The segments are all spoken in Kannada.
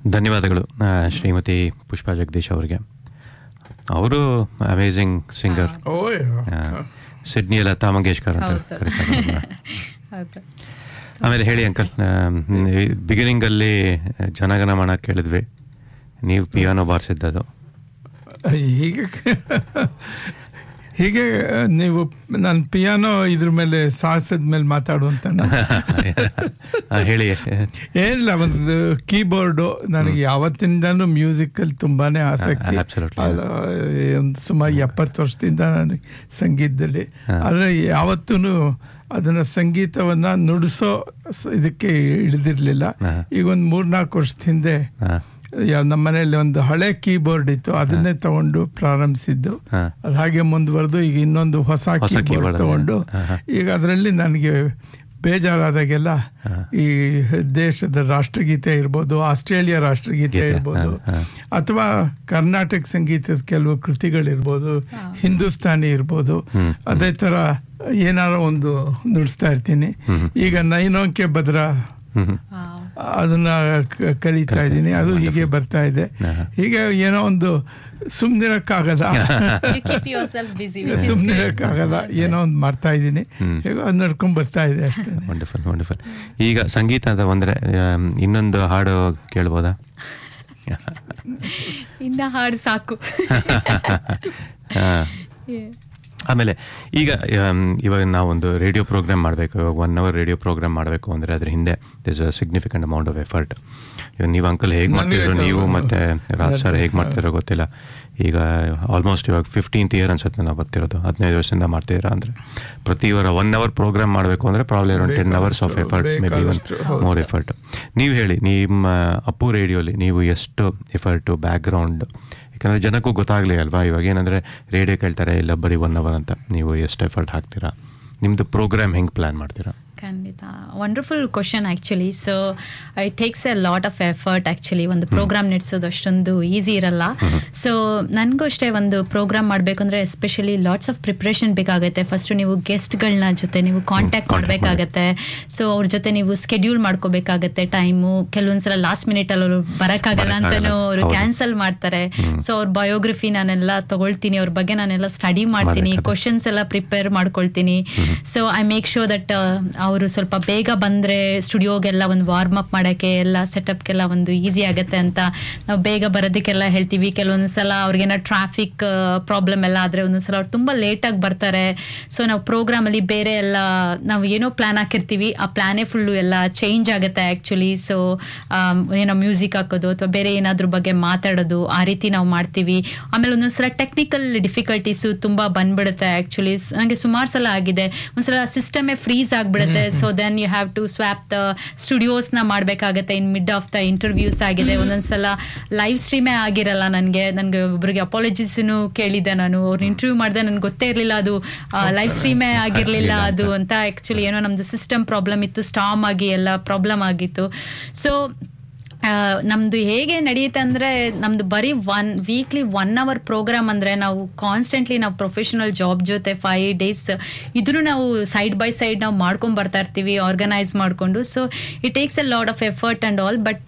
ಧನ್ಯವಾದಗಳು ಆ, ಶ್ರೀಮತಿ ಪುಷ್ಪಾ ಜಗದೀಶ್ ಅವರಿಗೆ ಅವರು ಅಮೇಝಿಂಗ್ ಸಿಂಗರ್ ಓ ಸಿಡ್ನಿಯ ಲತಾ ಮಂಗೇಶ್ಕರ್ ಅಂತ ಹೌದು. ಕರೀತಾರೆ ಅವ್ರನ್ನ. ಹೌದು ಆಮೇಲೆ ಹೇಳಿ ಅಂಕಲ್ ಬಿಗಿನಿಂಗಲ್ಲಿ ಜನಗಣಮನ ಕೇಳಿದ್ವಿ ನೀವು ಪಿಯಾನೋ ಬಾರಿಸಿದ್ದದು ಹೀಗೆ ಹೀಗೆ ನೀವು ನಾನು ಪಿಯಾನೋ ಇದ್ರ ಮೇಲೆ ಸಾಹಸದ ಮೇಲೆ ಮಾತಾಡುವಂತ ಆ, ಹೇಳಿ ಏನಿಲ್ಲ ಒಂದು ಕೀಬೋರ್ಡು ನನಗೆ ಯಾವತ್ತಿಂದನೂ ಮ್ಯೂಸಿಕಲ್ಲಿ ತುಂಬಾನೇ ಆಸಕ್ತಿ Absolutely. ಅಲ್ಲ, ಒಂದು ಸುಮಾರು ಎಪ್ಪತ್ತು ವರ್ಷದಿಂದ ನಾನು ಸಂಗೀತದಲ್ಲಿ ಆದರೆ ಯಾವತ್ತೂ ಅದನ್ನ ಸಂಗೀತವನ್ನ ನುಡಿಸೋ ಸ- ಇದಕ್ಕೆ ಇಳಿದಿರ್ಲಿಲ್ಲ ಹಾ. ಈಗ ಒಂದು ಮೂರ್ನಾಲ್ಕು ವರ್ಷದ ಹಿಂದೆ ಹಾ, ಯಾ- ನಮ್ಮ ಮನೆಯಲ್ಲಿ ಒಂದು ಹಳೆ ಕೀಬೋರ್ಡ್ ಇತ್ತು ಅದನ್ನೇ ತಗೊಂಡು ಪ್ರಾರಂಭಿಸಿದ್ದು ಹಾ. ಅದು ಹಾಗೆ ಮುಂದುವರೆದು ಈಗ ಇನ್ನೊಂದು ಹೊಸ ಹೊಸ ಕೀಬೋರ್ಡ್ keyboard ತಗೊಂಡು ಹಾ, ಹಾ. ಈಗ ಅದರಲ್ಲಿ ನನಗೆ ಬೇಜಾರಾದಾಗೆಲ್ಲ ಹಾ. ಈ ದೇಶದ ರಾಷ್ಟ್ರಗೀತೆ ಇರ್ಬೋದು ಆಸ್ಟ್ರೇಲಿಯಾ ರಾಷ್ಟ್ರಗೀತೆ ಗೀತೆ, ಇರ್ಬೋದು ಹಾ, ಹಾ. ಅಥವಾ ಕರ್ನಾಟಕ ಸಂಗೀತದ ಕೆಲವು ಕೃತಿಗಳಿರ್ಬೋದು ಹಿಂದೂಸ್ತಾನಿ ಇರ್ಬೋದು ಹ್ಮ್. ಅದೇ ತರ ಏನಾರ ಒಂದು ನುಡಿಸ್ತಾ ಇರ್ತೀನಿ ಹ್ಮ್. ಈಗ ನೈನೋಂಕೆ ಭದ್ರ ಹ್ಮ್ ಹ್ಮ್. ಅದನ್ನ ಕ- ಕಲಿತಾ ಇದ್ದೀನಿ ಅದು ಹೀಗೆ ಬರ್ತಾ ಇದೆ ಆಹಾ. ಹೀಗೆ ಏನೋ ಒಂದು ಸುಮ್ನಿರಕ್ಕಾಗಲ್ಲ you keep yourself busy ಸುಮ್ನಿರಕ್ಕಾಗಲ್ಲ ಏನೋ ಒಂದು ಮಾಡ್ತಾ ಇದ್ದೀನಿ ಹ್ಮ್. ಹೇಗೋ ಅದು ನಡ್ಕೊಂಡ್ ಬರ್ತಾ ಇದೆ ಅಷ್ಟೇ ವಂಡರ್ಫುಲ್ ವಂಡರ್ಫುಲ್ ಈಗ ಸಂಗೀತ ಅಂತ ಬಂದರೆ ಇನ್ನೊಂದು ಹಾಡು ಕೇಳ್ಬೋದಾ ಇನ್ನ ಹಾಡು ಸಾಕು ಹಾ. ಆಮೇಲೆ ಈಗ ಆಮ್, ಇವಾಗ ನಾವೊಂದು ರೇಡಿಯೋ ಪ್ರೋಗ್ರಾಮ್ ಮಾಡಬೇಕು ಇವಾಗ ಒನ್ ಅವರ್ ರೇಡಿಯೋ ಪ್ರೋಗ್ರಾಮ್ ಮಾಡಬೇಕು ಅಂದರೆ ಅದ್ರ ಹಿಂದೆ this uh significant amount of effort ಇವಾಗ ನೀವು ಅಂಕಲ್ ಹೇಗೆ ನನಗೆ ಮಾಡ್ತಿದ್ರು ಸ್ವಲ್ಪ- ನೀವು ಮತ್ತೆ ರಾಜ್ ಸರ್ ಹೇಗೆ ಮಾಡ್ತಿರೋ ಗೊತ್ತಿಲ್ಲ ಈಗ ಆಲ್ಮೋಸ್ಟ್ ಇವಾಗ ಫಿಫ್ಟೀನ್ತ್ ಇಯರ್ ಅನ್ಸುತ್ತೆ ನಾವು ಬರ್ತಿರೋದು ಹದಿನೈದು ವರ್ಷದಿಂದ ಮಾಡ್ತಿದ್ದೀರಾ ಅಂದರೆ ಪ್ರತಿ ವಾರ ಒನ್ ಅವರ್ ಪ್ರೋಗ್ರಾಮ್ ಮಾಡಬೇಕು ಅಂದರೆ probably around ten hours of effort may be one ಬೇಕಾದಷ್ಟು, ಹೌದು. ಮೋರ್ ಎಫರ್ಟ್ ನೀವು ಹೇಳಿ ನಿಮ್ಮ ಅಪ್ಪು ರೇಡಿಯೋಲಿ ನೀವು ಎಷ್ಟು ಎಫರ್ಟು ಬ್ಯಾಕ್ಗ್ರೌಂಡ್ ಯಾಕಂದರೆ ಜನಕ್ಕೂ ಗೊತ್ತಾಗಲಿ ಅಲ್ವಾ ಇವಾಗ ಏನಂದರೆ ರೇಡಿಯೋ ಕೇಳ್ತಾರೆ ಇಲ್ಲ ಬರೀ ಒನ್ ಅವರ್ ಅಂತ ನೀವು ಎಷ್ಟು ಎಫರ್ಟ್ ಹಾಕ್ತೀರಾ ನಿಮ್ಮದು ಪ್ರೋಗ್ರಾಮ್ ಹೆಂಗೆ ಪ್ಲ್ಯಾನ್ ಮಾಡ್ತೀರಾ ಖಂಡಿತ wonderful question actually so it takes a lot of effort actually ಒಂದು ಪ್ರೋಗ್ರಾಮ್ ನಡೆಸೋದು ಅಷ್ಟೊಂದು ಈಸಿ ಇರಲ್ಲ ಸೊ ನನಗೂ ಅಷ್ಟೇ ಒಂದು ಪ್ರೋಗ್ರಾಮ್ ಮಾಡಬೇಕಂದ್ರೆ ಎಸ್ಪೆಷಲಿ ಲಾಟ್ಸ್ ಆಫ್ ಪ್ರಿಪ್ರೇಷನ್ ಬೇಕಾಗುತ್ತೆ ಫಸ್ಟು ನೀವು ಗೆಸ್ಟ್ಗಳನ್ನ ಜೊತೆ ನೀವು ಕಾಂಟ್ಯಾಕ್ಟ್ contact ಮಾಡಬೇಕಾಗತ್ತೆ ಸೊ ಅವ್ರ ಜೊತೆ ನೀವು ಸ್ಕೆಡ್ಯೂಲ್ ಮಾಡ್ಕೋಬೇಕಾಗತ್ತೆ ಟೈಮು ಕೆಲವೊಂದ್ಸಲ ಲಾಸ್ಟ್ ಮಿನಿಟಲ್ಲಿ ಅವರು ಬರೋಕ್ಕಾಗಲ್ಲ ಅಂತಲೂ ಅವರು ಹೌದು. ಕ್ಯಾನ್ಸಲ್ ಮಾಡ್ತಾರೆ ಸೊ ಅವ್ರ ಬಯೋಗ್ರಫಿ ನಾನೆಲ್ಲ ತಗೊಳ್ತೀನಿ ಅವ್ರ ಬಗ್ಗೆ ನಾನೆಲ್ಲ ಸ್ಟಡಿ ಮಾಡ್ತೀನಿ ಮಾಡ್ಬೇಕಾದ್ರೆ. ಕ್ವಶನ್ಸ್ ಎಲ್ಲ ಪ್ರಿಪೇರ್ ಮಾಡ್ಕೊಳ್ತೀನಿ so I make sure that ಅವರು ಸ್ವಲ್ಪ ಬೇಗ ಬಂದರೆ ಸ್ಟುಡಿಯೋಗೆಲ್ಲ ಒಂದು ವಾರ್ಮ್ ಅಪ್ ಮಾಡೋಕ್ಕೆ ಎಲ್ಲ ಸೆಟಪ್ಗೆಲ್ಲ ಒಂದು ಈಸಿ ಆಗುತ್ತೆ ಅಂತ ನಾವು ಬೇಗ ಬರೋದಕ್ಕೆಲ್ಲ ಹೇಳ್ತೀವಿ ಕೆಲವೊಂದು ಸಲ ಅವ್ರಿಗೇನೋ ಟ್ರಾಫಿಕ್ ಪ್ರಾಬ್ಲಮ್ ಎಲ್ಲ ಆದರೆ ಒಂದೊಂದು ಸಲ ಅವ್ರು ತುಂಬ ಲೇಟಾಗಿ ಬರ್ತಾರೆ ಸೊ ನಾವು ಪ್ರೋಗ್ರಾಮಲ್ಲಿ ಬೇರೆ ಎಲ್ಲ ನಾವು ಏನೋ ಪ್ಲ್ಯಾನ್ ಹಾಕಿರ್ತೀವಿ ಆ ಪ್ಲ್ಯಾನೇ ಫುಲ್ಲು ಎಲ್ಲ ಚೇಂಜ್ ಆಗುತ್ತೆ ಆ್ಯಕ್ಚುಲಿ ಸೊ ಏನೋ ಮ್ಯೂಸಿಕ್ ಹಾಕೋದು ಅಥವಾ ಬೇರೆ ಏನಾದ್ರ ಬಗ್ಗೆ ಮಾತಾಡೋದು ಆ ರೀತಿ ನಾವು ಮಾಡ್ತೀವಿ ಆಮೇಲೆ ಒಂದೊಂದ್ಸಲ ಟೆಕ್ನಿಕಲ್ ಡಿಫಿಕಲ್ಟೀಸು ತುಂಬ ಬಂದ್ಬಿಡುತ್ತೆ ಆ್ಯಕ್ಚುಲಿ ನನಗೆ ಸುಮಾರು ಸಲ ಆಗಿದೆ ಒಂದ್ಸಲ ಸಿಸ್ಟಮೇ ಫ್ರೀಸ್ ಆಗಿಬಿಡುತ್ತೆ so then you have to swap the ಸ್ಟುಡಿಯೋಸ್ನ ಮಾಡಬೇಕಾಗತ್ತೆ in mid of the interviews ಆಗಿದೆ ಒಂದೊಂದ್ಸಲ ಲೈವ್ ಸ್ಟ್ರೀಮೇ ಆಗಿರಲ್ಲ ನನಗೆ ನನಗೆ ಒಬ್ರಿಗೆ ಅಪಾಲಜೀಸ್ನು ಕೇಳಿದ್ದೆ ನಾನು ಅವ್ರನ್ನ ಇಂಟರ್ವ್ಯೂ ಮಾಡಿದೆ ನನಗೆ ಗೊತ್ತೇ ಇರಲಿಲ್ಲ ಅದು ಲೈವ್ ಸ್ಟ್ರೀಮೇ ಆಗಿರಲಿಲ್ಲ ಅದು ಅಂತ ಆ್ಯಕ್ಚುಲಿ ಏನೋ ನಮ್ಮದು ಸಿಸ್ಟಮ್ ಪ್ರಾಬ್ಲಮ್ ಇತ್ತು ಸ್ಟಾಮ್ ಆಗಿ ಎಲ್ಲ ಪ್ರಾಬ್ಲಮ್ ಆಗಿತ್ತು ಸೊ ನಮ್ಮದು ಹೇಗೆ ನಡೆಯುತ್ತೆ ಅಂದರೆ ನಮ್ಮದು ಬರೀ one weekly one hour program ಅಂದರೆ ನಾವು ಕಾನ್ಸ್ಟೆಂಟ್ಲಿ ನಾವು ಪ್ರೊಫೆಷನಲ್ ಜಾಬ್ ಜೊತೆ ಫೈವ್ ಡೇಸ್ ಇದನ್ನು ನಾವು ಸೈಡ್ ಬೈ ಸೈಡ್ ನಾವು ಮಾಡ್ಕೊಂಡು ಬರ್ತಾ ಇರ್ತೀವಿ ಆರ್ಗನೈಸ್ ಮಾಡಿಕೊಂಡು so it takes a lot of effort and all but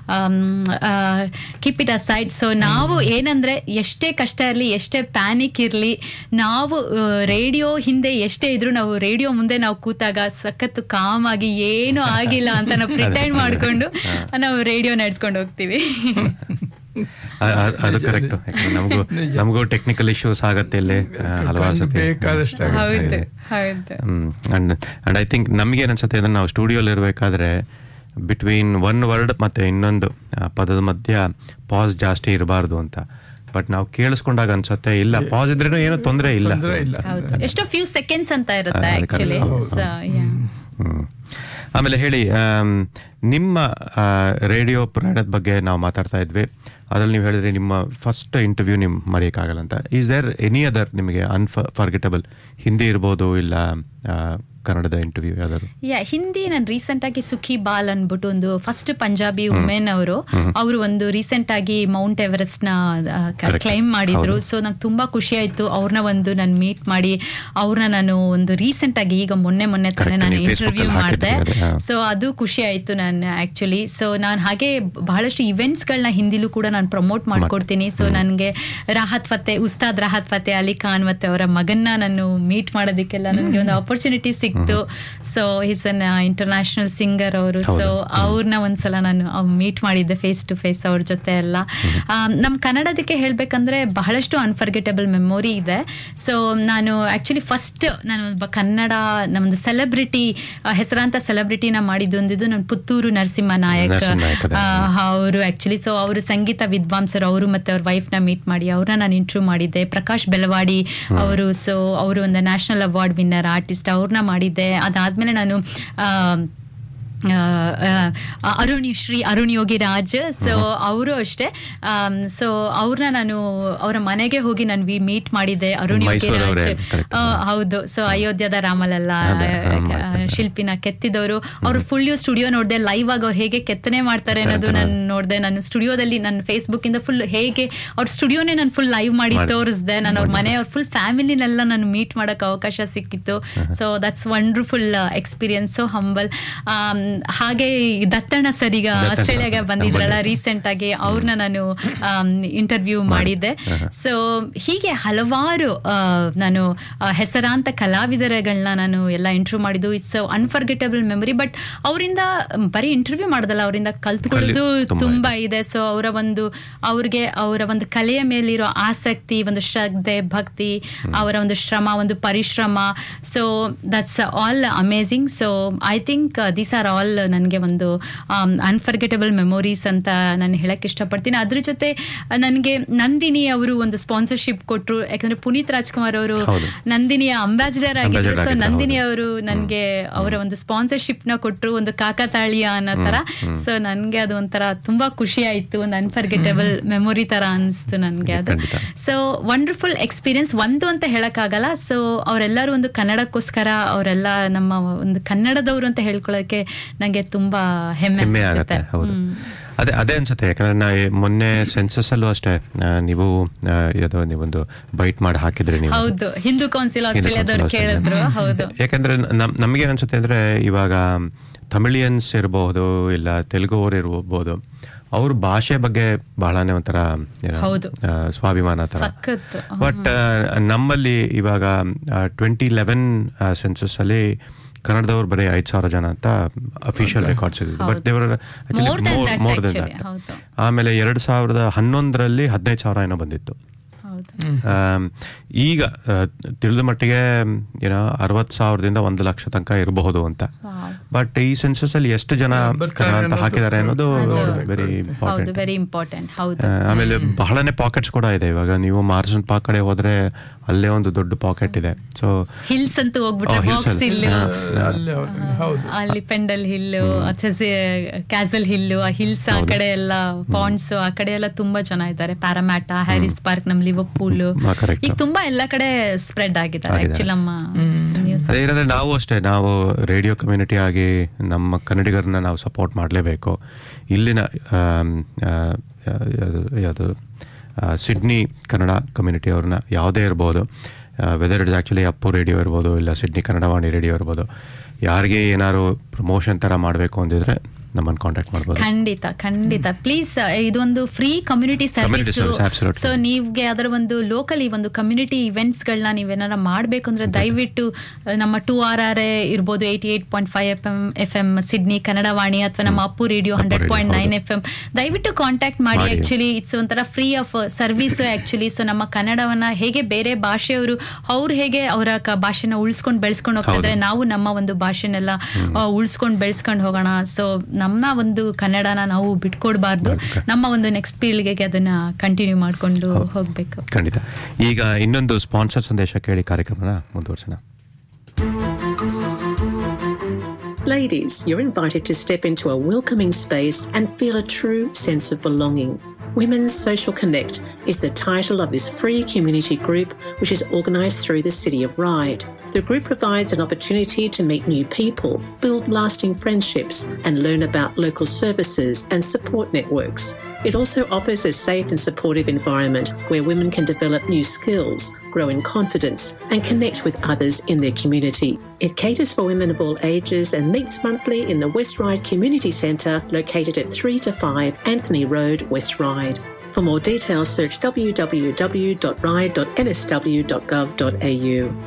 keep it aside so ನಾವು ಏನಂದರೆ ಎಷ್ಟೇ ಕಷ್ಟ ಇರಲಿ ಎಷ್ಟೇ ಪ್ಯಾನಿಕ್ ಇರಲಿ ನಾವು ರೇಡಿಯೋ ಹಿಂದೆ ಎಷ್ಟೇ ಇದ್ರೂ ನಾವು ರೇಡಿಯೋ ಮುಂದೆ ನಾವು ಕೂತಾಗ ಸಖತ್ತು ಕಾಮ್ ಆಗಿ ಏನೂ ಆಗಿಲ್ಲ ಅಂತ ನಾವು ಪ್ರಿಟೈಂಡ್ ಮಾಡಿಕೊಂಡು ನಾವು ರೇಡಿಯೋ ನಡೆಸ್ಕೊಂಡು ಹೋಗ್ತೀವಿ ಅ- ಅ- ಅದು ಕರೆಕ್ಟ್ ನಮಗೂ ನಮಗೂ ಟೆಕ್ನಿಕಲ್ ಇಶ್ಯೂಸ್ ಆಗತ್ತೆ ಇಲ್ಲಿ ಆ, ಹಲವಾರು ಸತಿ ಬೇಕಾದಷ್ಟು ಆಗುತ್ತೆ. ಹೌದು ಹೌದು ಅಂಡ್ ಅಂಡ್ ಐ ಥಿಂಕ್ ನಮ್ಗೆ ಅನ್ಸುತ್ತೆ ಇದನ್ನ ನಾವು ಸ್ಟುಡಿಯೋಲಿ ಇರಬೇಕಾದ್ರೆ ಬಿಟ್ವೀನ್ ಒನ್ ವರ್ಡ್ ಮತ್ತೆ ಇನ್ನೊಂದು ಆ, ಪದದ ಮಧ್ಯ ಪಾಸ್ ಜಾಸ್ತಿ ಇರಬಾರ್ದು ಅಂತ ಬಟ್ ನಾವು ಕೇಳಿಸ್ಕೊಂಡಾಗ ಅನ್ಸುತ್ತೆ ಇಲ್ಲ ಪಾಸ್ ಇದ್ರೇನು ಏನೂ ತೊಂದರೆ ಇಲ್ಲ ತೊಂದ್ರೆ ಇಲ್ಲ. ಹೌದು ಎಷ್ಟೋ ಫ್ಯೂ ಸೆಕೆಂಡ್ಸ್ ಅಂತ ಇರುತ್ತೆ ಅದು ಆಕ್ಚುಲಿ correct. ಹ್ಮ್. ಆಮೇಲೆ ಹೇಳಿ ಆಮ್, ನಿಮ್ಮ ರೇಡಿಯೋ ಪ್ರಯಾಣದ ಬಗ್ಗೆ ನಾವು ಮಾತಾಡ್ತಾ ಇದ್ವಿ ಅದ್ರಲ್ಲಿ ನೀವು ಹೇಳಿದ್ರಿ ನಿಮ್ಮ ಫಸ್ಟ್ ಇಂಟರ್ವ್ಯೂ ನಿಮ್ ಮರೆಯೋಕ್ಕಾಗಲ್ಲ ಅಂತ ಈಸ್ ದೇರ್ ಎನಿ ಅದರ್ ನಿಮಗೆ ಅನ್ಫರ್ಗೆಟಬಲ್ ಹಿಂದಿ ಇರ್ಬೋದು ಇಲ್ಲ ಕನ್ನಡದ ಇಂಟರ್ವ್ಯೂ ಯಾವ್ದಾದ್ರು ಯಾ ಹಿಂದಿ ನಾನು ರೀಸೆಂಟ್ ಆಗಿ ಸುಖಿ ಬಾಲ್ ಅನ್ಬಿಟ್ಟು ಒಂದು ಫಸ್ಟ್ ಪಂಜಾಬಿ ವುಮೆನ್ ಅವರು ಅವರು ಒಂದು ರೀಸೆಂಟ್ ಆಗಿ ಮೌಂಟ್ ಎವರೆಸ್ಟ್ ನ Correct. ಕ್ಲೈಮ್ ಮಾಡಿದ್ರು ಹೌದು. ಸೊ ನಂಗೆ ತುಂಬಾ ಖುಷಿ ಆಯ್ತು ಅವ್ರನ್ನ ಒಂದು ನಾನು ಮೀಟ್ ಮಾಡಿ ಅವ್ರನ್ನ ನಾನು ಒಂದು ರೀಸೆಂಟ್ ಆಗಿ ಈಗ ಮೊನ್ನೆ ಮೊನ್ನೆ ತಾನೇ Correct, ನಾನು ನೀವು Facebook ಇಂಟರ್ವ್ಯೂ ಅಲ್ಲಿ ಮಾಡಿದೆ ಹಾಕಿದ್ರಿ ಅದೇ, ಹಾ. ಸೊ ಅದು ಖುಷಿ ಆಯ್ತು ನಾನು ಆಕ್ಚುಲಿ ಸೊ ನಾನು ಹಾಗೆ ಬಹಳಷ್ಟು ಇವೆಂಟ್ಸ್ ಗಳನ್ನ ಹಿಂದಿಲೂ ಕೂಡ ನಾನು ಪ್ರಮೋಟ್ ಮಾಡ್ಕೊಡ್ತೀನಿ ಸೊ ನನಗೆ ರಾಹತ್ ಫತೆ ಉಸ್ತಾದ್ ರಾಹತ್ ಫತೆ ಅಲಿ ಖಾನ್ ಮತ್ತೆ ಅವರ ಮಗನ್ನ ನಾನು ಮೀಟ್ ಮಾಡೋದಕ್ಕೆಲ್ಲ ನನಗೆ ಒಂದು ಆಪರ್ಚುನಿಟಿ ಸಿಕ್ತು so he's an international singer ಅವರು ಸೊ ಅವ್ರನ್ನ ಒಂದ್ಸಲ ನಾನು ಮೀಟ್ ಮಾಡಿದ್ದೆ ಫೇಸ್ ಟು ಫೇಸ್ ಅವ್ರ ಜೊತೆ ಎಲ್ಲ ನಮ್ಮ ಕನ್ನಡದಕ್ಕೆ ಹೇಳ್ಬೇಕಂದ್ರೆ ಬಹಳಷ್ಟು ಅನ್ಫರ್ಗೆಟಬಲ್ ಮೆಮೊರಿ ಇದೆ ಸೊ ನಾನು ಆಕ್ಚುಲಿ ಫಸ್ಟ್ ನಾನು ಒಬ್ಬ ಕನ್ನಡ ನಮ್ದು ಸೆಲೆಬ್ರಿಟಿ ಹೆಸರಾಂತ ಸೆಲೆಬ್ರಿಟಿನ ಮಾಡಿದ್ದು ಒಂದಿದ್ದು ನಾನು ಪುತ್ತೂರು ನರಸಿಂಹ ನಾಯಕ್ ನರಸಿಂಹ ನಾಯಕ್ ಅದೇ. ಅವರು ಆಕ್ಚುಲಿ ಸೊ ಅವರು ಸಂಗೀತ ವಿದ್ವಾಂಸರು ಅವರು ಮತ್ತೆ ಅವ್ರ ವೈಫ್ನ ಮೀಟ್ ಮಾಡಿ ಅವ್ರನ್ನ ನಾನು ಇಂಟರ್ವ್ಯೂ ಮಾಡಿದ್ದೆ ಪ್ರಕಾಶ್ ಬೆಳವಾಡಿ ಅವರು ಸೊ ಅವರು ಒಂದು ನ್ಯಾಷನಲ್ ಅವಾರ್ಡ್ ವಿನ್ನರ್ ಆರ್ಟಿಸ್ಟ್ ಅವ್ರನ್ನ ಮಾಡಿದ್ದೆ ಅದಾದ್ಮೇಲೆ ನಾನು ಆ, ಆ, ಆ, ಅರುಣ್ ಶ್ರೀ ಅರುಣ್ ಯೋಗಿರಾಜ್ ಸೊ ಅವರು ಅಷ್ಟೇ ಸೊ ಅವ್ರನ್ನ ನಾನು ಅವರ ಮನೆಗೆ ಹೋಗಿ ನಾನು ಮೀಟ್ ಮಾಡಿದ್ದೆ ಅರುಣ್ ಮೈಸೂರವ್ರೇ, ಯೋಗಿರಾಜ್ correct. ಆ, ಹೌದು ಸೊ ಅಯೋಧ್ಯದ ರಾಮಲಲ್ಲ ಅದೇ, ಹಾ, ಆ, ಮಾಡ್ತಾರೆ. ಶಿಲ್ಪಿನ ಕೆತ್ತಿದವರು ಅವ್ರು ಫುಲ್ ಸ್ಟುಡಿಯೋ ನೋಡಿದೆ ಲೈವ್ ಆಗಿ ಅವ್ರು ಹೇಗೆ ಕೆತ್ತನೆ ಮಾಡ್ತಾರೆ ಅನ್ನೋದು ನಾನು ನೋಡಿದೆ ನಾನು ಸ್ಟುಡಿಯೋದಲ್ಲಿ ನನ್ನ ಫೇಸ್ಬುಕ್ ಇಂದ ಫುಲ್ ಹೇಗೆ ಅವ್ರ ಸ್ಟುಡಿಯೋನೇ ನಾನು ಫುಲ್ ಲೈವ್ ಮಾಡಿ ಮಾಡಿ. ತೋರಿಸ್ದೆ ನಾನು ಅವ್ರ ಮನೆ ಅವ್ರ ಫುಲ್ ಫ್ಯಾಮಿಲಿನೆಲ್ಲ ನಾನು ಮೀಟ್ ಮಾಡಕ್ ಅವಕಾಶ ಸಿಕ್ಕಿತ್ತು so that's wonderful experience so humble ಹಾಗೆ ಈ ದತ್ತಣ್ಣ ಸರ್ ಈಗ ದತ್ತಣ್ಣ. ಆಸ್ಟ್ರೇಲಿಯಾಗೆ ಬಂದಿದ್ರಲ್ಲ ಬಂದಿದ್ರು. ರೀಸೆಂಟ್ ಆಗಿ ಅವ್ರನ್ನ ನಾನು ಇಂಟರ್ವ್ಯೂ ಮಾಡಿದ್ದೆ ಸೊ ಹೀಗೆ ಹಲವಾರು ಆ, ನಾನು ಆ, ಹೆಸರಾಂತ ಕಲಾವಿದರುಗಳನ್ನ ನಾನು ಎಲ್ಲ ಇಂಟರ್ವ್ಯೂ ಮಾಡಿದ್ದು ಇಟ್ಸ್ ಅನ್ಫರ್ಗೆಟಬಲ್ ಮೆಮೊರಿ ಬಟ್ ಅವರಿಂದ ಬರೀ ಇಂಟರ್ವ್ಯೂ ಮಾಡೋದಲ್ಲ ಅವರಿಂದ ಕಲ್ತ್ಕೊಳ್ಳೋದು ಕಲಿ- ತುಂಬಾ ತುಂಬಾ ಇದೆ ಸೊ ಅವರ ಒಂದು ಅವ್ರಿಗೆ ಅವರ ಒಂದು ಕಲೆಯ ಮೇಲಿರೋ ಆಸಕ್ತಿ ಒಂದು ಶ್ರದ್ಧೆ ಭಕ್ತಿ ಅವರ ಒಂದು ಶ್ರಮ ಒಂದು ಪರಿಶ್ರಮ so that's all amazing so I think these are all ನನಗೆ ಒಂದು ಅನ್ಫರ್ಗೆಟಬಲ್ ಮೆಮೊರೀಸ್ ಅಂತ ನಾನು ಹೇಳಕ್ ಇಷ್ಟಪಡ್ತೀನಿ ಅದ್ರ ಜೊತೆ ನನಗೆ ನಂದಿನಿ ಅವರು ಒಂದು ಸ್ಪಾನ್ಸರ್ಶಿಪ್ ಕೊಟ್ಟರು ಯಾಕಂದ್ರೆ ಪುನೀತ್ ರಾಜ್ಕುಮಾರ್ ಅವರು ಹೌದು. ನಂದಿನಿಯ ಅಂಬಾಸಿಡರ್ ಆಗಿದ್ರು Ambassador ಸೊ ಆಗಿದ್ರು, ನಂದಿನಿ ಹೌದು. ಅವರು ನನಗೆ ಅವರ ಒಂದು ಸ್ಪಾನ್ಸರ್ಶಿಪ್ ನ ಕೊಟ್ಟರು ಒಂದು ಕಾಕತಾಳೀಯ ಅನ್ನೋ ತರ ಸೊ ನನ್ಗೆ ಅದು ಒಂಥರ ತುಂಬಾ ಖುಷಿ ಆಯ್ತು ಒಂದು ಅನ್ಫರ್ಗೆಟಬಲ್ ಮೆಮೊರಿ ತರ ಅನಿಸ್ತು ನನ್ಗೆ ಅದು ಖಂಡಿತ. ಸೊ ವಂಡರ್ಫುಲ್ ಎಕ್ಸ್ಪೀರಿಯನ್ಸ್ ಒಂದು ಅಂತ ಹೇಳಕ್ಕಾಗಲ್ಲ ಸೊ ಅವರೆಲ್ಲರೂ ಒಂದು ಕನ್ನಡಕ್ಕೋಸ್ಕರ ಅವರೆಲ್ಲ ನಮ್ಮ ಒಂದು ಕನ್ನಡದವರು ಅಂತ ಹೇಳ್ಕೊಳ್ಳೋಕೆ ನಂಗೆ ತುಂಬಾ ಹೆಮ್ಮೆ ಹೆಮ್ಮೆ ಆಗತ್ತೆ ಆಗುತ್ತೆ ಹೌದು ಹ್ಮ್. ಅದೇ ಅದೇ ಅನ್ಸುತ್ತೆ ಯಾಕಂದ್ರೆ ನಾ ಈ ಮೊನ್ನೆ ಸೆನ್ಸಸ್ ಅಲ್ಲೂ ಅಷ್ಟೇ ಆ, ನೀವು ಆ, ಯಾವುದೋ ನೀವೊಂದು ಬೈಟ್ ಮಾಡಿ ಹಾಕಿದ್ರಿ ನೀವು ಹೌದು ಹಿಂದೂ ಕೌನ್ಸಿಲ್ ಆಸ್ಟ್ರೇಲಿಯಾದವ್ರು ಹಿಂದೂ ಕೌನ್ಸಿಲ್ ಕೇಳಿದ್ರು ಹೌದು ಯಾಕಂದ್ರೆ ನಮ್ ನಮಗೆ ಅನ್ಸುತ್ತೆ ಅಂದ್ರೆ ಇವಾಗ ತಮಿಳಿಯನ್ಸ್ ಇರಬಹುದು ಇಲ್ಲ ತೆಲುಗು ಅವ್ರು ಇರ್ಬೋದು ಅವ್ರ ಭಾಷೆ ಬಗ್ಗೆ ಬಹಳನೇ ಒಂಥರ ಏನೋ, ಹೌದು. ಆ, ಸ್ವಾಭಿಮಾನ ತರ ಸಖತ್ ಬಟ್ ನಮ್ಮಲ್ಲಿ ಇವಾಗ ಟ್ವೆಂಟಿ ಲೆವೆನ್ ಸೆನ್ಸಸ್ ಅಲ್ಲಿ ಕನ್ನಡದವ್ರು ಬರೀ ಐದ್ ಸಾವಿರ ಜನ ಅಂತ ಅಫಿಷಿಯಲ್ ರೆಕಾರ್ಡ್ಸ್ ಇದೆ ಬಟ್ ದೇವರ More than that more than actually, ಹೌದು. ಆಮೇಲೆ ಎರಡ್ ಸಾವಿರದ ಹನ್ನೊಂದರಲ್ಲಿ ಹದಿನೈದು ಸಾವಿರ ಏನೋ ಬಂದಿತ್ತು ಹೌದು ಆಮ್, ಈಗ ಆ, ತಿಳಿದ ಮಟ್ಟಿಗೆ ಏನೋ ಅರವತ್ ಸಾವಿರದಿಂದ ಒಂದು ಲಕ್ಷ ತನಕ ಇರಬಹುದು ಅಂತ Wow. ಬಟ್ ಈ ಸೆನ್ಸಸ್ ಅಲ್ಲಿ ಎಷ್ಟು ಜನ ಬರ್ತಾರೆ ಕನ್ನಡ ಅಂತ ಅನ್ನೋದು ಹಾಕಿದ್ದಾರೆ ಅನ್ನೋದು ನೋಡ್ಬೇಕು. ವೆರಿ ಹೌದು ಇಂಪಾರ್ಟೆಂಟ್ ವೆರಿ ಇಂಪಾರ್ಟೆಂಟ್ ಹೌದು ಆಮೇಲೆ ಬಹಳನೇ ಪಾಕೆಟ್ಸ್ ಕೂಡ ಇದೆ ಇವಾಗ ನೀವು ಮಾರ್ಸನ್ ಪಾಕ್ ಕಡೆ ಹೋದ್ರೆ ಅಲ್ಲೇ ಒಂದು ದೊಡ್ಡ ಪಾಕೆಟ್ ಇದೆ ಸೊ ಹಿಲ್ಸ್ ಅಂತೂ ಹೋಗ್ಬಿಟ್ರೆ Oh, hills ಬಾಕ್ಸ್ ಅಲ್ಲಿ. ಹಿಲ್ ಹಾ. ಅಲ್ಲೇ ಅವ್ರು- ಹೌದು ಅಲ್ಲಿ ಪೆಂಡಲ್ ಹಿಲ್ಲು ಕ್ಯಾಸಲ್ ಹಿಲ್ಲು ಆ ಹಿಲ್ಸ್ ಆ ಕಡೆ ಎಲ್ಲ ಪಾಂಡ್ಸ್ ಆ ಕಡೆ ಎಲ್ಲ ತುಂಬಾ ಜನ ಇದ್ದಾರೆ ಪ್ಯಾರಾಮ್ಯಾಟ ಹ್ಯಾರಿಸ್ ಪಾರ್ಕ್ ನಮ್ ಲಿವರ್ಪೂಲ್ ಹಾ, correct. ಈಗ ತುಂಬಾ ಎಲ್ಲ ಕಡೆ ಸ್ಪ್ರೆಡ್ ಆಗಿದ್ದಾರೆ ಆಗಿದ್ದಾರೆ. ಆಕ್ಚುಲಿ ನಮ್ಮ ನ್ಯೂಸ್ ಅದೇ ಏನಂದ್ರೆ ನಾವು ಅಷ್ಟೇ ನಾವು ರೇಡಿಯೋ ಕಮ್ಯುನಿಟಿ ಆಗಿ ನಮ್ಮ ಕನ್ನಡಿಗರನ್ನ ನಾವು ಸಪೋರ್ಟ್ ಮಾಡಲೇಬೇಕು ಇಲ್ಲಿನ ಆಮ್, ಆ, ಯಾವುದು ಯಾವುದು ಆ, ಸಿಡ್ನಿ ಕನ್ನಡ ಕಮ್ಯುನಿಟಿ ಅವ್ರನ್ನ ಯಾವುದೇ ಇರ್ಬೋದು whether it's actually Appu radio ಇರ್ಬೋದು ಇಲ್ಲ ಸಿಡ್ನಿ ಕನ್ನಡವಾಣಿ ರೇಡಿಯೋ ಇರ್ಬೋದು ಯಾರಿಗೆ ಏನಾದ್ರು ಪ್ರಮೋಷನ್ ಥರ ಮಾಡಬೇಕು ಅಂದಿದ್ರೆ ನಮ್ಮನ್ನು ಕಾಂಟ್ಯಾಕ್ಟ್ ಮಾಡ್ಬೋದು ಖಂಡಿತ ಖಂಡಿತ ಪ್ಲೀಸ್ ಇದೊಂದು free community Community service service, absolutely. So ನೀವ್ಗೆ ಅದರ ಒಂದು ಲೋಕಲ್ ಈ ಒಂದು ಕಮ್ಯುನಿಟಿ ಇವೆಂಟ್ಸ್ ಗಳನ್ನ ನೀವೇನಾರ ಮಾಡ್ಬೇಕು ಅಂದ್ರೆ ದಯವಿಟ್ಟು ಆ, ನಮ್ಮ ಟೂ ಆರ್ ಆರ್ ಎ ಇರ್ಬೋದು eighty eight point five F M F M Sydney Kannadavani ಅಥವಾ ನಮ್ಮ Appu radio Appu hundred radio, point nine ಹೌದು. ಎಫ್ ಎಂ ದಯವಿಟ್ಟು ಕಾಂಟ್ಯಾಕ್ಟ್ ಮಾಡಿ ಮಾಡಿ. ಆಕ್ಚುಲಿ ಇಟ್ಸ್ ಒಂಥರ free of service actually so ನಮ್ಮ ಕನ್ನಡವನ್ನ ಹೇಗೆ ಬೇರೆ ಭಾಷೆಯವರು ಅವ್ರು ಹೇಗೆ ಅವರ ಕ- ಭಾಷೆನ ಉಳಿಸ್ಕೊಂಡು ಬೆಳೆಸ್ಕೊಂಡು ಹೋಗ್ತಾ ಇದ್ದಾರೆ ನಾವು ನಮ್ಮ ಒಂದು ಭಾಷೆನೆಲ್ಲ ಉಳಿಸ್ಕೊಂಡು ಬೆಳೆಸ್ಕೊಂಡು ಹೋಗೋಣ ಸೊ ನಮ್ಮ ಒಂದು ಕನ್ನಡನ ನಾವು ಬಿಟ್ಕೊಡ್ಬಾರ್ದು ನಮ್ಮ ಒಂದು ನೆಕ್ಸ್ಟ್ ಪೀಳಿಗೆಗೆ ಅದನ್ನ ಕಂಟಿನ್ಯೂ ಮಾಡ್ಕೊಂಡು ಹೋಗ್ಬೇಕು ಖಂಡಿತ ಈಗ ಇನ್ನೊಂದು ಸ್ಪಾನ್ಸರ್ ಸಂದೇಶ ಕೇಳಿ ಕಾರ್ಯಕ್ರಮನ ಮುಂದುವರ್ಸೋಣ Ladies, you're invited to step into a welcoming space and feel a true sense of belonging. Women's Social Connect is the title of this free community group, which is organised through the City of Ryde. The group provides an opportunity to meet new people, build lasting friendships, and learn about local services and support networks. It also offers a safe and supportive environment where women can develop new skills, grow in confidence, and connect with others in their community. It caters for women of all ages and meets monthly in the West Ryde Community Centre located at 3 to 5 Anthony Road, West Ryde. For more details, search www.ride.nsw.gov.au.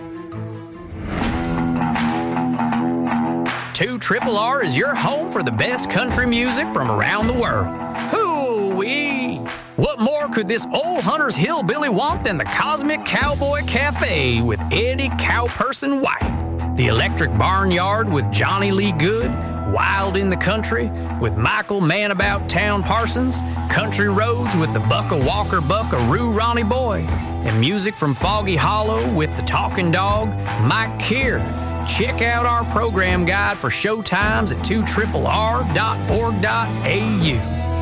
2 Triple R is your home for the best country music from around the world. Hoo-wee! What more could this old hunter's hillbilly want than the Cosmic Cowboy Cafe with Eddie Cowperson White? The Electric Barnyard with Johnny Lee Good? Wild in the Country with Michael Man About Town Parsons? Country Roads with the Bucka Walker Buckaroo Ronnie Boy? And music from Foggy Hollow with the Talking Dog, Mike Keir? Check out our program guide for show times at 2rr.org.au.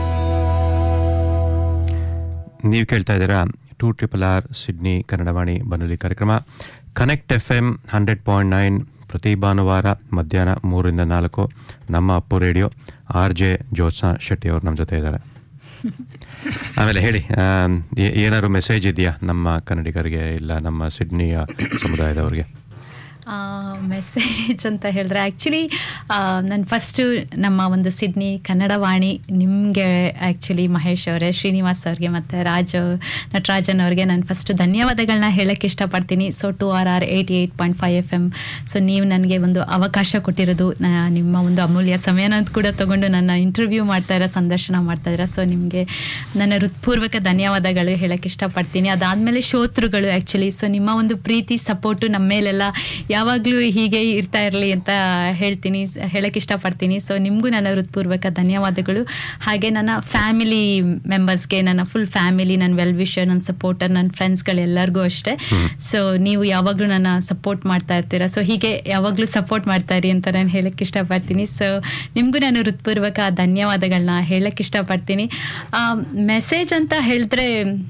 ನೀವು ಕೇಳ್ತಾ ಇದ್ದೀರಾ two triple R Sydney Kannadavani ಬನ್ನುಲಿ ಕಾರ್ಯಕ್ರಮ connect F M hundred point nine ಪ್ರತಿ ಭಾನುವಾರ ಮಧ್ಯಾಹ್ನ ಮೂರರಿಂದ ನಾಲ್ಕು ನಮ್ಮ Appu radio R J Jyotsna Shetty ಅವರು ನಮ್ಮ ಜೊತೆ ಇದ್ದಾರೆ ಆಮೇಲೆ ಹೇಳಿ ಆಮ್, ಏ- ಏನಾದ್ರು ಮೆಸೇಜ್ ಇದೆಯಾ ನಮ್ಮ ಕನ್ನಡಿಗರಿಗೆ ಇಲ್ಲ ನಮ್ಮ ಸಿಡ್ನಿಯ ಸಮುದಾಯದವ್ರಿಗೆ ಮೆಸೇಜ್ ಅಂತ ಹೇಳಿದ್ರೆ ಆ್ಯಕ್ಚುಲಿ ನಾನು ಫಸ್ಟು ನಮ್ಮ ಒಂದು ಸಿಡ್ನಿ ಕನ್ನಡ ವಾಣಿ ನಿಮಗೆ ಆ್ಯಕ್ಚುಲಿ ಮಹೇಶ್ ಅವರೇ ಶ್ರೀನಿವಾಸ್ ಅವ್ರಿಗೆ ಮತ್ತು ರಾಜ್ ನಟರಾಜನ್ ಅವ್ರಿಗೆ ನಾನು ಫಸ್ಟು ಧನ್ಯವಾದಗಳನ್ನ ಹೇಳಕ್ಕೆ ಇಷ್ಟಪಡ್ತೀನಿ so two R R eighty eight point five F M so ನೀವು ನನಗೆ ಒಂದು ಅವಕಾಶ ಕೊಟ್ಟಿರೋದು ನ- ನಿಮ್ಮ ಒಂದು ಅಮೂಲ್ಯ ಸಮಯನ ಕೂಡ ತಗೊಂಡು ನನ್ನ ಇಂಟರ್ವ್ಯೂ ಮಾಡ್ತಾ ಇರೋ ಸಂದರ್ಶನ ಮಾಡ್ತಾ ಇದ್ದೀರಾ ಸೊ ನಿಮಗೆ ನನ್ನ ಹೃತ್ಪೂರ್ವಕ ಧನ್ಯವಾದಗಳು ಹೇಳಕ್ಕೆ ಇಷ್ಟಪಡ್ತೀನಿ ಅದಾದಮೇಲೆ ಶ್ರೋತೃಗಳು ಆ್ಯಕ್ಚುಲಿ ಸೊ ನಿಮ್ಮ ಒಂದು ಪ್ರೀತಿ ಸಪೋರ್ಟು ನಮ್ಮ ಮೇಲೆಲ್ಲ ಯಾವಾಗಲೂ ಹೀಗೆ ಇರ್ತಾ ಇರಲಿ ಅಂತ ಹೇಳ್ತೀನಿ ಹೇಳಕ್ಕೆ ಇಷ್ಟಪಡ್ತೀನಿ ಸೊ ನಿಮಗೂ ನನ್ನ ಹೃತ್ಪೂರ್ವಕ ಧನ್ಯವಾದಗಳು ಹಾಗೆ ನನ್ನ ಫ್ಯಾಮಿಲಿ ಮೆಂಬರ್ಸ್ಗೆ ನನ್ನ ಫುಲ್ ಫ್ಯಾಮಿಲಿ ನನ್ನ ವೆಲ್ ವಿಷರ್ ನನ್ನ ಸಪೋರ್ಟರ್ ನನ್ನ ಫ್ರೆಂಡ್ಸ್ಗಳೆಲ್ಲರಿಗೂ ಅಷ್ಟೇ ಸೊ ನೀವು ಯಾವಾಗಲೂ ನನ್ನ ಸಪೋರ್ಟ್ ಮಾಡ್ತಾ ಇರ್ತೀರಾ ಸೊ ಹೀಗೆ ಯಾವಾಗಲೂ ಸಪೋರ್ಟ್ ಮಾಡ್ತಾ ಇರಿ ಅಂತ ನಾನು ಹೇಳಕ್ಕೆ ಇಷ್ಟಪಡ್ತೀನಿ ಸೊ ನಿಮಗೂ ನಾನು ಹೃತ್ಪೂರ್ವಕ ಧನ್ಯವಾದಗಳನ್ನ ಹೇಳಕ್ಕೆ ಇಷ್ಟಪಡ್ತೀನಿ ಮೆಸೇಜ್ ಅಂತ ಹೇಳಿದ್ರೆ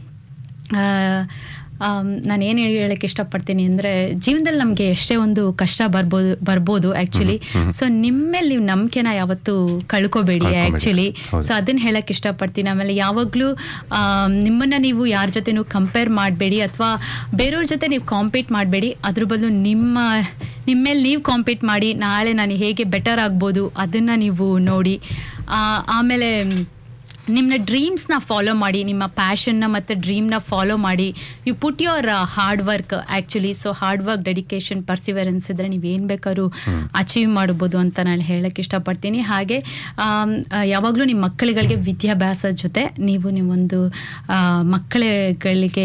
ನಾನು ಏನು ಹೇಳಕ್ಕೆ ಇಷ್ಟಪಡ್ತೀನಿ ಅಂದರೆ ಜೀವನದಲ್ಲಿ ನಮಗೆ ಎಷ್ಟೇ ಒಂದು ಕಷ್ಟ ಬರ್ಬೋದು ಬರ್ಬೋದು ಆ್ಯಕ್ಚುಲಿ ಸೊ ನಿಮ್ಮೇಲೆ ನೀವು ನಂಬಿಕೆನ ಯಾವತ್ತೂ ಕಳ್ಕೊಬೇಡಿ ಕಳ್ಕೊಬೇಡಿ. ಆ್ಯಕ್ಚುಲಿ ಹೌದು. ಸೊ ಅದನ್ನ ಹೇಳಕ್ಕೆ ಇಷ್ಟಪಡ್ತೀನಿ ಆಮೇಲೆ ಯಾವಾಗಲೂ ನಿಮ್ಮನ್ನು ನೀವು ಯಾರ ಜೊತೆನೂ ಕಂಪೇರ್ ಮಾಡಬೇಡಿ ಅಥವಾ ಬೇರೆಯವ್ರ ಜೊತೆ ನೀವು ಕಾಂಪೀಟ್ ಮಾಡಬೇಡಿ ಅದ್ರ ಬದಲು ನಿಮ್ಮ ನಿಮ್ಮೇಲೆ ನೀವು ಕಾಂಪೀಟ್ ಮಾಡಿ ನಾಳೆ ನಾನು ಹೇಗೆ ಬೆಟರ್ ಆಗ್ಬೋದು ಅದನ್ನು ನೀವು ನೋಡಿ ಆ, ಆಮೇಲೆ ನಿಮ್ಮ ಡ್ರೀಮ್ಸ್ನ ಫಾಲೋ ಮಾಡಿ ನಿಮ್ಮ ಪ್ಯಾಷನ್ನ ಮತ್ತು ಡ್ರೀಮ್ನ ಫಾಲೋ ಮಾಡಿ you put your hard work actually so hard work dedication perseverance ಇದ್ದರೆ ನೀವು ಏನು ಬೇಕಾದ್ರೂ ಅಚೀವ್ ಮಾಡ್ಬೋದು ಅಂತ ನಾನು ಹೇಳಕ್ಕೆ ಇಷ್ಟಪಡ್ತೀನಿ ಹಾಗೆ ಆಮ್, ಆ, ಯಾವಾಗಲೂ ನಿಮ್ಮ ಮಕ್ಕಳುಗಳಿಗೆ ವಿದ್ಯಾಭ್ಯಾಸದ ಜೊತೆ ನೀವು ನೀವೊಂದು ಆ, ಮಕ್ಕಳುಗಳಿಗೆ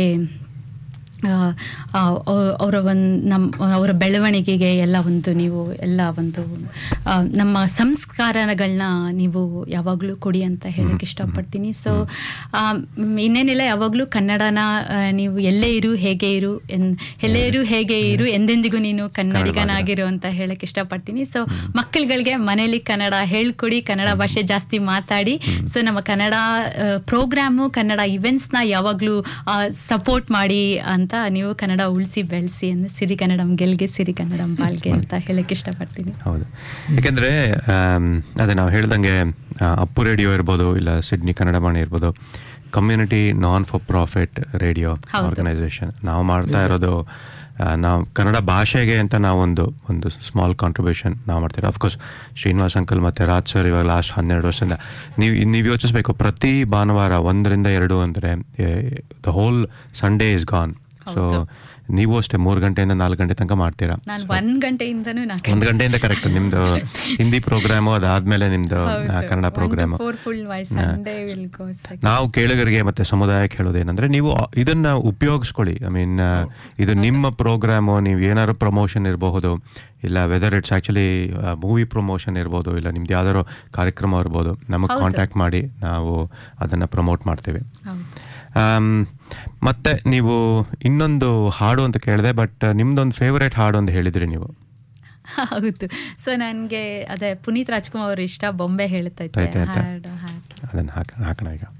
ಅವರ ಒಂದು ನಮ್ಮ ಅವರ ಬೆಳವಣಿಗೆಗೆ ಎಲ್ಲ ಒಂದು ನೀವು ಎಲ್ಲ ಒಂದು ಆ, ನಮ್ಮ ಸಂಸ್ಕಾರಗಳನ್ನ ನೀವು ಯಾವಾಗಲೂ ಕೊಡಿ ಅಂತ ಹೇಳಕ್ಕೆ ಇಷ್ಟಪಡ್ತೀನಿ ಸೊ ಇನ್ನೇನಿಲ್ಲ ಯಾವಾಗಲೂ ಕನ್ನಡನ ಆ, ನೀವು ಎಲ್ಲೇ ಇರು ಹೇಗೆ ಇರು ಎನ್ ಎಲ್ಲೇ ಇರು ಹೇಗೆ ಇರು ಎಂದೆಂದಿಗೂ ನೀನು ಕನ್ನಡಿಗನಾಗಿರು ಅಂತ ಹೇಳಕ್ಕೆ ಇಷ್ಟಪಡ್ತೀನಿ ಸೊ ಮಕ್ಕಳುಗಳಿಗೆ ಮನೇಲಿ ಕನ್ನಡ ಹೇಳ್ಕೊಡಿ ಕನ್ನಡ ಭಾಷೆ ಜಾಸ್ತಿ ಮಾತಾಡಿ ಸೊ ನಮ್ಮ ಕನ್ನಡ ಪ್ರೋಗ್ರಾಮು ಕನ್ನಡ ಇವೆಂಟ್ಸ್ನ ಯಾವಾಗಲೂ ಸಪೋರ್ಟ್ ಮಾಡಿ ಅಂತ ನೀವು ಕನ್ನಡ ಉಳಿಸಿ ಬೆಳೆಸಿ ಅಂದ್ರೆ ಸಿರಿ ಕನ್ನಡಂ ಗೆಲ್ಗೆ ಸಿರಿ ಕನ್ನಡಂ ಬಾಳ್ಗೆ ಅಂತ ಹೇಳಕ್ಕೆ ಇಷ್ಟಪಡ್ತೀನಿ ಹೌದು ಯಾಕೆಂದ್ರೆ ಆಮ್, ಅದೇ ನಾವು ಹೇಳ್ದಂಗೆ ಆ, ಅಪ್ಪು ರೇಡಿಯೋ ಇರ್ಬೋದು ಇಲ್ಲ ಸಿಡ್ನಿ ಕನ್ನಡ ವಾಣಿ ಇರ್ಬೋದು community non for profit radio ಹೌದು. ಆರ್ಗನೈಸೇಷನ್ ನಾವು ಮಾಡ್ತಾ ಇರೋದು ಆ, ನಾವು ಕನ್ನಡ ಭಾಷೆಗೆ ಅಂತ ನಾವೊಂದು ಒಂದು ಸ್ಮಾಲ್ ಕಾಂಟ್ರಿಬ್ಯೂಷನ್ ನಾವು ಮಾಡ್ತೀವಿ ಅಫ್ಕೋರ್ಸ್ ಶ್ರೀನಿವಾಸ್ ಅಂಕಲ್ ಮತ್ತು ರಾಜ್ ಸರ್ ಇವಾಗ ಲಾಸ್ಟ್ ಹನ್ನೆರಡು ವರ್ಷದಿಂದ ನೀವು ನೀವು ಯೋಚಿಸ್ಬೇಕು ಪ್ರತಿ ಭಾನುವಾರ ಒಂದರಿಂದ ಎರಡು ಅಂದರೆ the whole Sunday is gone so ಹೌದು. ನೀವು ಅಷ್ಟೇ ಮೂರು ಗಂಟೆಯಿಂದ ನಾಲ್ಕು ಗಂಟೆ ತನಕ ಮಾಡ್ತೀರಾ ನಾನು ಒಂದ್ ಗಂಟೆಯಿಂದನೂ ನಾಲ್ಕು ಒಂದು ಗಂಟೆಯಿಂದ ಕರೆಕ್ಟ್ ನಿಮ್ದು ಹಿಂದಿ ಪ್ರೋಗ್ರಾಮು ಅದಾದ್ಮೇಲೆ ನಿಮ್ದು ಆ, Kannada program four full voice Sunday will go ನಾವು ಕೇಳುಗರಿಗೆ ಮತ್ತೆ ಸಮುದಾಯಕ್ಕೆ ಹೇಳೋದೇನಂದ್ರೆ ನೀವು ಇದನ್ನ ಉಪಯೋಗಿಸ್ಕೊಳ್ಳಿ ಐ ಮೀನ್ ಇದು ನಿಮ್ಮ ಪ್ರೋಗ್ರಾಮು ನೀವು ಏನಾದ್ರು ಪ್ರಮೋಷನ್ ಇರಬಹುದು ಇಲ್ಲ whether it's actually movie promotion ಇರ್ಬೋದು ಇಲ್ಲ ನಿಮ್ದು ಯಾವ್ದಾದ್ರು ಕಾರ್ಯಕ್ರಮ ಇರ್ಬೋದು ನಮಗೆ ಹೌದು. ಕಾಂಟ್ಯಾಕ್ಟ್ ಮಾಡಿ ನಾವು ಅದನ್ನ ಪ್ರಮೋಟ್ ಮಾಡ್ತೇವೆ ಹೌದು ಆಮ್, ಮತ್ತೆ ನೀವು ಇನ್ನೊಂದು ಹಾಡು ಅಂತ ಕೇಳಿದೆ ಬಟ್ ನಿಮ್ದೊಂದು ಫೇವರೇಟ್ ಹಾಡು ಅಂತ ಹೇಳಿದ್ರಿ ನೀವು ಹೌದು ಸೊ ನನಗೆ ಅದೇ ಪುನೀತ್ ರಾಜ್ಕುಮಾರ್ ಅವ್ರ ಇಷ್ಟ ಬೊಂಬೆ ಹೇಳ್ತೈತೆ ಆಯ್ತು, ಆಯ್ತು. ಹಾಡು ಹಾಡು ಅದನ್ನ ಹಾಕ ಹಾಕೋಣ ಈಗ